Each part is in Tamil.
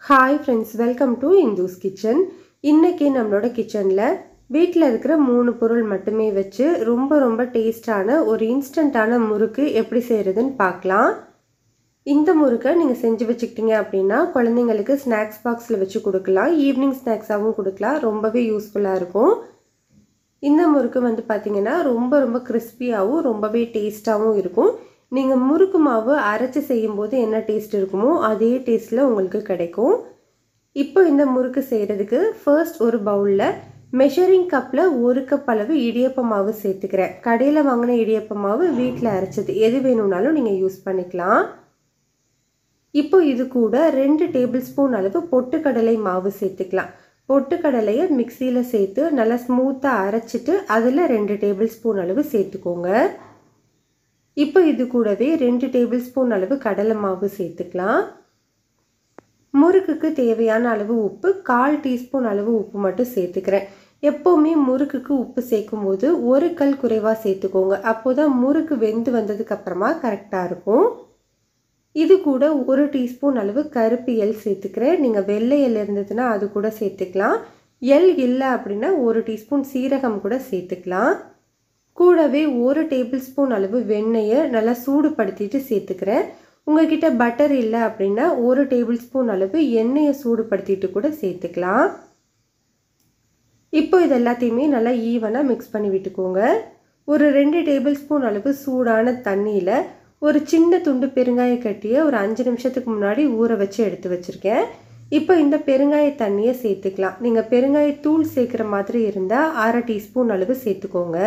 hi friends welcome to Indhu's kitchen இன்றைக்கி நம்மளோட கிச்சனில் வீட்டில் இருக்கிற மூணு பொருள் மட்டுமே வச்சு ரொம்ப ரொம்ப டேஸ்டான ஒரு இன்ஸ்டண்ட்டான முறுக்கு எப்படி செய்கிறதுன்னு பார்க்கலாம் இந்த முறுக்கை நீங்கள் செஞ்சு வச்சுக்கிட்டீங்க அப்படின்னா குழந்தைங்களுக்கு ஸ்நாக்ஸ் பாக்ஸில் வச்சு கொடுக்கலாம் ஈவினிங் ஸ்நாக்ஸாகவும் கொடுக்கலாம் ரொம்பவே யூஸ்ஃபுல்லாக இருக்கும் இந்த முறுக்கு வந்து பார்த்திங்கன்னா ரொம்ப ரொம்ப கிறிஸ்பியாகவும் ரொம்பவே டேஸ்ட்டாகவும் இருக்கும் நீங்கள் முறுக்கு மாவு அரைச்சி செய்யும்போது என்ன டேஸ்ட் இருக்குமோ அதே டேஸ்ட்டில் உங்களுக்கு கிடைக்கும் இப்போ இந்த முறுக்கு செய்கிறதுக்கு ஃபர்ஸ்ட் ஒரு பவுலில் மெஷரிங் கப்பில் ஒரு கப் அளவு இடியப்ப மாவு சேர்த்துக்கிறேன் கடையில் வாங்கின இடியப்ப மாவு வீட்டில் அரைச்சது எது வேணும்னாலும் நீங்கள் யூஸ் பண்ணிக்கலாம் இப்போ இது கூட ரெண்டு டேபிள் ஸ்பூன் அளவு பொட்டுக்கடலை மாவு சேர்த்துக்கலாம் பொட்டுக்கடலையை மிக்சியில் சேர்த்து நல்லா ஸ்மூத்தாக அரைச்சிட்டு அதில் ரெண்டு டேபிள் ஸ்பூன் அளவு சேர்த்துக்கோங்க இப்போ இது கூடவே ரெண்டு டேபிள் ஸ்பூன் அளவு கடலை மாவு சேர்த்துக்கலாம் முறுக்குக்கு தேவையான அளவு உப்பு கால் டீஸ்பூன் அளவு உப்பு மட்டும் சேர்த்துக்கிறேன் எப்போவுமே முறுக்குக்கு உப்பு சேர்க்கும் போது ஒரு கல் குறைவாக சேர்த்துக்கோங்க அப்போ தான் முறுக்கு வெந்து வந்ததுக்கு அப்புறமா கரெக்டாக இருக்கும் இது கூட ஒரு டீஸ்பூன் அளவு கருப்பு எல் சேர்த்துக்கிறேன் நீங்கள் வெள்ளை எல் இருந்ததுன்னா அது கூட சேர்த்துக்கலாம் எல் இல்லை அப்படின்னா ஒரு டீஸ்பூன் சீரகம் கூட சேர்த்துக்கலாம் கூடவே ஒரு டேபிள் ஸ்பூன் அளவு வெண்ணெயை நல்லா சூடுபடுத்திட்டு சேர்த்துக்கிறேன் உங்ககிட்ட பட்டர் இல்லை அப்படின்னா ஒரு டேபிள் ஸ்பூன் அளவு எண்ணெயை சூடுபடுத்திட்டு கூட சேர்த்துக்கலாம் இப்போ இது எல்லாத்தையுமே நல்லா ஈவனாக மிக்ஸ் பண்ணி விட்டுக்கோங்க ஒரு ரெண்டு டேபிள் ஸ்பூன் அளவு சூடான தண்ணியில் ஒரு சின்ன துண்டு பெருங்காய கட்டியை ஒரு அஞ்சு நிமிஷத்துக்கு முன்னாடி ஊற வச்சு எடுத்து வச்சுருக்கேன் இப்போ இந்த பெருங்காய தண்ணியை சேர்த்துக்கலாம் நீங்கள் பெருங்காய தூள் சேர்க்குற மாதிரி இருந்தால் அரை டீஸ்பூன் அளவு சேர்த்துக்கோங்க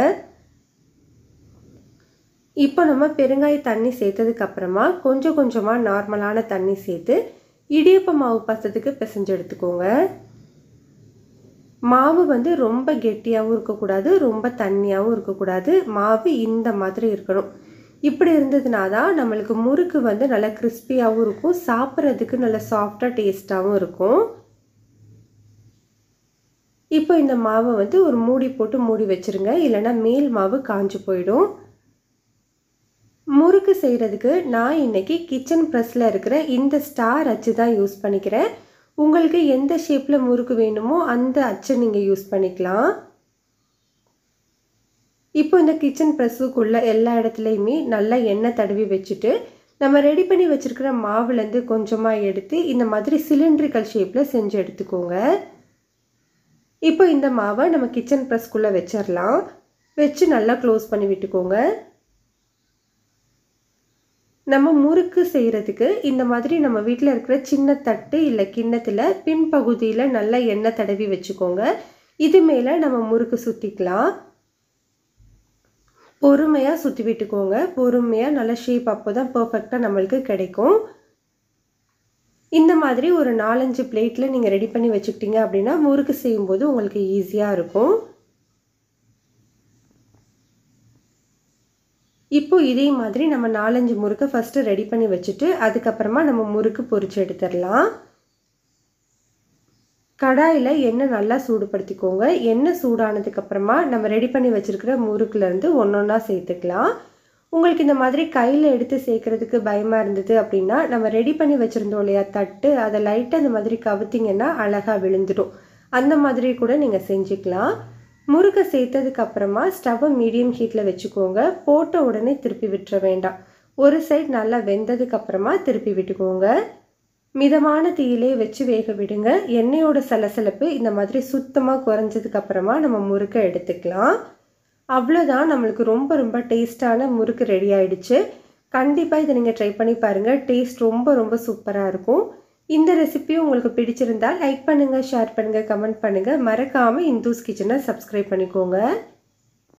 இப்போ நம்ம பெருங்காய தண்ணி சேர்த்ததுக்கு அப்புறமா கொஞ்சம் கொஞ்சமாக நார்மலான தண்ணி சேர்த்து இடியப்ப மாவு பசத்துக்கு பிசைஞ்சு எடுத்துக்கோங்க மாவு வந்து ரொம்ப கெட்டியாகவும் இருக்கக்கூடாது ரொம்ப தண்ணியாகவும் இருக்கக்கூடாது மாவு இந்த மாதிரி இருக்கணும் இப்படி இருந்ததுனா தான் நம்மளுக்கு முறுக்கு வந்து நல்லா கிறிஸ்பியாகவும் இருக்கும் சாப்பிட்றதுக்கு நல்ல சாஃப்டாக டேஸ்ட்டாகவும் இருக்கும் இப்போ இந்த மாவை வந்து ஒரு மூடி போட்டு மூடி வச்சுருங்க இல்லைன்னா மேல் மாவு காஞ்சு போயிடும் முறுக்கு செய்கிறதுக்கு நான் இன்றைக்கி கிச்சன் ப்ரெஸ்ஸில் இருக்கிற இந்த ஸ்டார் அச்சு தான் யூஸ் பண்ணிக்கிறேன் உங்களுக்கு எந்த ஷேப்பில் முறுக்கு வேணுமோ அந்த அச்சை நீங்கள் யூஸ் பண்ணிக்கலாம் இப்போ இந்த கிச்சன் ப்ரெஸ்ஸுக்குள்ளே எல்லா இடத்துலையுமே நல்லா எண்ணெய் தடவி வச்சுட்டு நம்ம ரெடி பண்ணி வச்சுருக்கிற மாவுலேருந்து கொஞ்சமாக எடுத்து இந்த மாதிரி சிலிண்ட்ரிக்கல் ஷேப்பில் செஞ்சு எடுத்துக்கோங்க இப்போ இந்த மாவை நம்ம கிச்சன் ப்ரெஸ்க்குள்ளே வச்சிடலாம் வச்சு நல்லா க்ளோஸ் பண்ணி விட்டுக்கோங்க நம்ம முறுக்கு செய்கிறதுக்கு இந்த மாதிரி நம்ம வீட்டில் இருக்கிற சின்ன தட்டு இல்லை கிண்ணத்தில் பின்பகுதியில் நல்லா எண்ணெய் தடவி வச்சுக்கோங்க இது மேலே நம்ம முறுக்கு சுற்றிக்கலாம் பொறுமையாக சுற்றி விட்டுக்கோங்க பொறுமையாக நல்ல ஷேப் அப்போ தான் பர்ஃபெக்டாக நம்மளுக்கு கிடைக்கும் இந்த மாதிரி ஒரு நாலஞ்சு பிளேட்டில் நீங்கள் ரெடி பண்ணி வச்சுக்கிட்டீங்க அப்படின்னா முறுக்கு செய்யும்போது உங்களுக்கு ஈஸியாக இருக்கும் இப்போ இதே மாதிரி நம்ம நாலஞ்சு முறுக்கை ஃபஸ்ட்டு ரெடி பண்ணி வச்சுட்டு அதுக்கப்புறமா நம்ம முறுக்கு பொரிச்சு எடுத்துடலாம் கடாயில் எண்ணெய் நல்லா சூடுபடுத்திக்கோங்க எண்ணெய் சூடானதுக்கப்புறமா நம்ம ரெடி பண்ணி வச்சுருக்கிற முறுக்குலேருந்து ஒன்று ஒன்றா சேர்த்துக்கலாம் உங்களுக்கு இந்த மாதிரி கையில் எடுத்து சேர்க்குறதுக்கு பயமாக இருந்தது அப்படின்னா நம்ம ரெடி பண்ணி வச்சுருந்தோம் இல்லையா தட்டு அதை லைட்டாக இந்த மாதிரி கவுத்திங்கன்னா அழகாக விழுந்துடும் அந்த மாதிரி கூட நீங்கள் செஞ்சுக்கலாம் முறுக்கை சேர்த்ததுக்கு அப்புறமா ஸ்டவ்வை மீடியம் ஹீட்டில் வச்சுக்கோங்க போட்ட உடனே திருப்பி விட்டுற வேண்டாம் ஒரு சைட் நல்லா வெந்ததுக்கு அப்புறமா திருப்பி விட்டுக்கோங்க மிதமான தீயிலே வச்சு வேக விடுங்க எண்ணெயோட சலசலப்பு இந்த மாதிரி சுத்தமாக குறைஞ்சதுக்கு அப்புறமா நம்ம முறுக்கை எடுத்துக்கலாம் அவ்வளோதான் நம்மளுக்கு ரொம்ப ரொம்ப டேஸ்டான முறுக்கு ரெடி ஆயிடுச்சு கண்டிப்பாக இதை நீங்கள் ட்ரை பண்ணி பாருங்கள் டேஸ்ட் ரொம்ப ரொம்ப சூப்பராக இருக்கும் இந்த ரெசிபியும் உங்களுக்கு பிடிச்சிருந்தால் லைக் பண்ணுங்கள் ஷேர் பண்ணுங்கள் கமெண்ட் பண்ணுங்கள் மறக்காமல் இந்தூஸ் கிச்சனை சப்ஸ்கிரைப் பண்ணிக்கோங்க